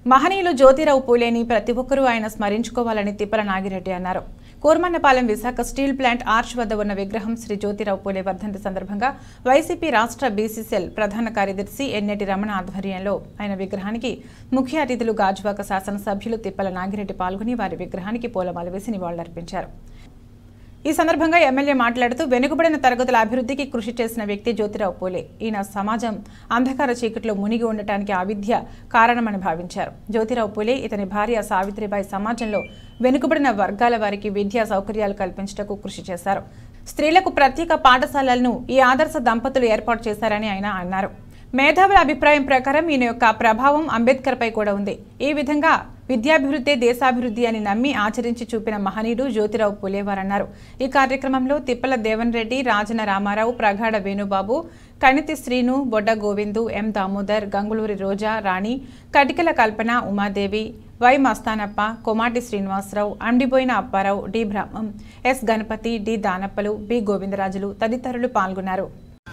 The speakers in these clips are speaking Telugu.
మహనీయులు జ్యోతిరావు పూలేని ప్రతి ఒక్కరూ ఆయన స్మరించుకోవాలని తిప్పల నాగిరెడ్డి అన్నారు Kurmannapalem Visakha steel plant arch వద్ద ఉన్న విగ్రహం శ్రీ జ్యోతిరావు పూలే వర్ధంతి సందర్భంగా వైసీపీ రాష్ట్ర బీసీసీఎల్ ప్రధాన కార్యదర్శి ఎన్నెటి రమణ ఆధ్వర్యంలో ఆయన విగ్రహానికి ముఖ్య అతిథులు గాజువాక శాసనసభ్యులు తిప్పల నాగిరెడ్డి పాల్గొని వారి విగ్రహానికి పూలమాల వేసి నివాళులర్పించారు ఈ సందర్భంగా ఎమ్మెల్యే మాట్లాడుతూ వెనుకబడిన తరగతుల అభివృద్ధికి కృషి చేసిన వ్యక్తి జ్యోతిరావు పూలే ఈయన సమాజం అంధకార చీకట్లో మునిగి ఉండటానికి ఆ విద్య కారణమని భావించారు జ్యోతిరావు పూలే ఇతని భార్య సావిత్రిబాయి సమాజంలో వెనుకబడిన వర్గాల వారికి విద్యా సౌకర్యాలు కల్పించటకు కృషి చేశారు స్త్రీలకు ప్రత్యేక పాఠశాలలను ఈ ఆదర్శ దంపతులు ఏర్పాటు చేశారని ఆయన అన్నారు మేధావుల అభిప్రాయం ప్రకారం ఈయన యొక్క ప్రభావం అంబేద్కర్పై కూడా ఉంది ఈ విధంగా విద్యాభివృద్ధి దేశాభివృద్ధి అని నమ్మి ఆచరించి చూపిన మహనీయుడు జ్యోతిరావు పులేవారన్నారు ఈ కార్యక్రమంలో తిప్పల దేవన్ రెడ్డి రాజన రామారావు ప్రగాఢ వేణుబాబు కణితి శ్రీను బొడ్డ గోవిందు ఎం దామోదర్ గంగులూరి రోజా రాణి కటికల కల్పన ఉమాదేవి వై మస్తానప్ప కొమాటి శ్రీనివాసరావు అండిపోయిన Apparao D Brahmam S Ganapathi D దానప్పలు బి గోవిందరాజులు తదితరులు పాల్గొన్నారు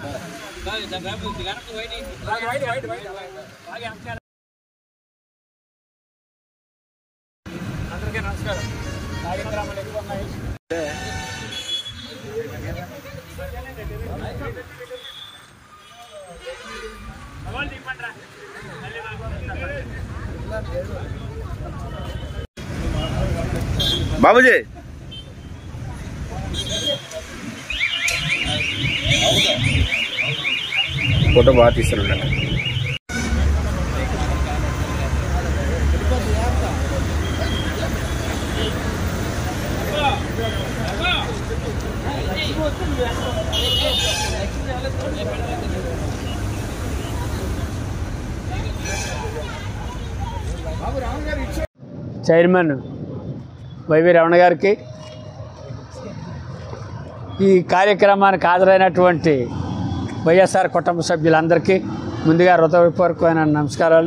అందరికీ నమస్కారం కార్యక్రమాలు ఎక్కువ ఉన్నాయి బాబుజీ ఫోటో బాగా తీస్తున్నాడు చైర్మన్ వైవి రమణ గారికి ఈ కార్యక్రమానికి హాజరైనటువంటి వైఎస్ఆర్ కుటుంబ సభ్యులందరికీ ముందుగా హృదయపూర్వకమైన నమస్కారాలు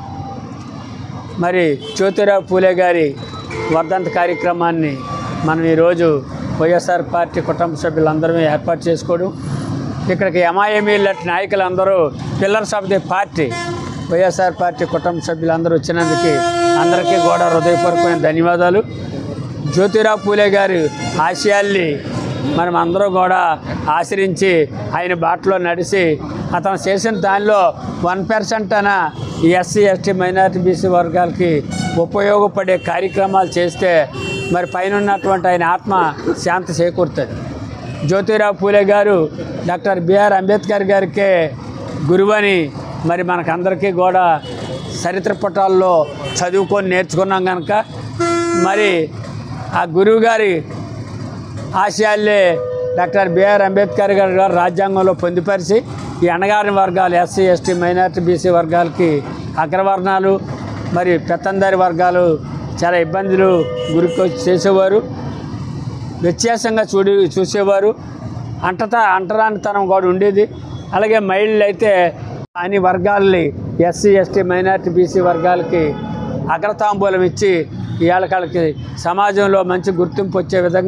మరి జ్యోతిరావు పూలే గారి వర్ధంత కార్యక్రమాన్ని మనం ఈరోజు వైఎస్ఆర్ పార్టీ కుటుంబ సభ్యులందరూ ఏర్పాటు చేసుకోవడం ఇక్కడికి ఎంఐఎంఈల నాయకులందరూ pillars of the party YSR party కుటుంబ సభ్యులందరూ వచ్చినందుకు అందరికీ కూడా హృదయపూర్వకమైన ధన్యవాదాలు జ్యోతిరావు పూలే గారి ఆశయాల్ని మనం అందరూ కూడా ఆచరించి ఆయన బాటలో నడిచి అతను చేసిన దానిలో వన్ పర్సెంట్ అన ఎస్సీ ఎస్టీ మైనారిటీ బీసీ వర్గాలకి ఉపయోగపడే కార్యక్రమాలు చేస్తే మరి పైన ఉన్నటువంటి ఆయన ఆత్మ శాంతి చేకూరుతుంది జ్యోతిరావు పూలే గారు డాక్టర్ బిఆర్ అంబేద్కర్ గారికే గురువని మరి మనకందరికీ కూడా చరిత్ర పుటాల్లో చదువుకొని నేర్చుకున్నాం కనుక మరి ఆ గురువు గారి ఆశయాలే డాక్టర్ బిఆర్ అంబేద్కర్ గారు గారు రాజ్యాంగంలో పొందుపరిచి ఈ అణగారిన వర్గాలు ఎస్సీ ఎస్టీ మైనారిటీ బీసీ వర్గాలకి అగ్రవర్ణాలు మరి పెత్తందారి వర్గాలు చాలా ఇబ్బందులు గురికి చేసేవారు వ్యత్యాసంగా చూడి చూసేవారు అంటతా అంటరానితనం కూడా ఉండేది అలాగే మహిళలు అయితే అన్ని వర్గాలని ఎస్సీ ఎస్టీ మైనారిటీ బీసీ వర్గాలకి అగ్రతాంబూలం ఇచ్చి ఇవాళ కాళ్ళకి సమాజంలో మంచి గుర్తింపు వచ్చే విధంగా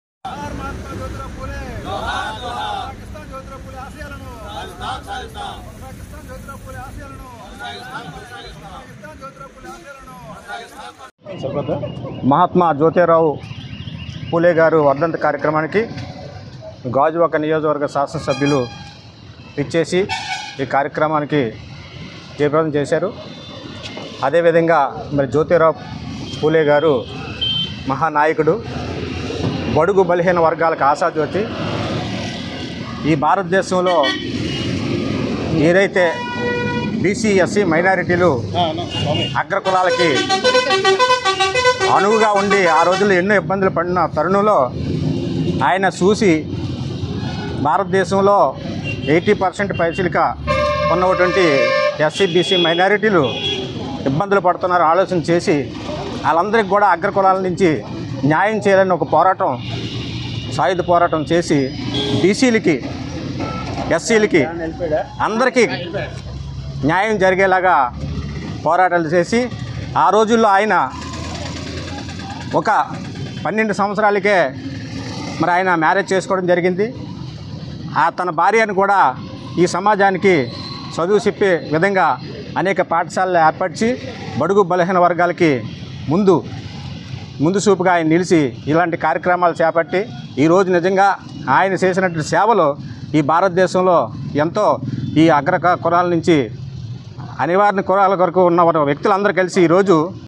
మహాత్మా జ్యోతిరావు పూలే గారు వర్ధంతి కార్యక్రమానికి గాజువాక నియోజకవర్గ శాసనసభ్యులు ఇచ్చేసి ఈ కార్యక్రమానికి జయప్రదం చేశారు అదేవిధంగా మరి జ్యోతిరావు పూలే గారు మహానాయకుడు బడుగు బలహీన వర్గాలకు ఆశాజ్యోతి ఈ భారతదేశంలో ఏదైతే బీసీ ఎస్సీ మైనారిటీలు అగ్రకులాలకి అనువుగా ఉండి ఆ రోజుల్లో ఎన్నో ఇబ్బందులు పడిన తరుణంలో ఆయన చూసి భారతదేశంలో ఎయిటీ పర్సెంట్ పైసలిక ఉన్నటువంటి ఎస్సీ బీసీ మైనారిటీలు ఇబ్బందులు పడుతున్నారు ఆలోచన చేసి వాళ్ళందరికీ కూడా అగ్రకులాల నుంచి న్యాయం చేయాలని ఒక పోరాటం సాయుధ పోరాటం చేసి బీసీలకి ఎస్సీలకి అందరికీ న్యాయం జరిగేలాగా పోరాటాలు చేసి ఆ రోజుల్లో ఆయన ఒక పన్నెండు సంవత్సరాలకే మరి ఆయన మ్యారేజ్ చేసుకోవడం జరిగింది ఆ తన భార్యను కూడా ఈ సమాజానికి చదువు చెప్పే విధంగా అనేక పాఠశాలలు ఏర్పరిచి బడుగు బలహీన వర్గాలకి ముందు ముందు చూపుగా ఆయన నిలిచి ఇలాంటి కార్యక్రమాలు చేపట్టి ఈరోజు నిజంగా ఆయన చేసినటువంటి సేవలు ఈ భారతదేశంలో ఎంతో ఈ అగ్ర కులాల నుంచి అనివార్య కులాల వరకు ఉన్న వ్యక్తులందరూ కలిసి ఈరోజు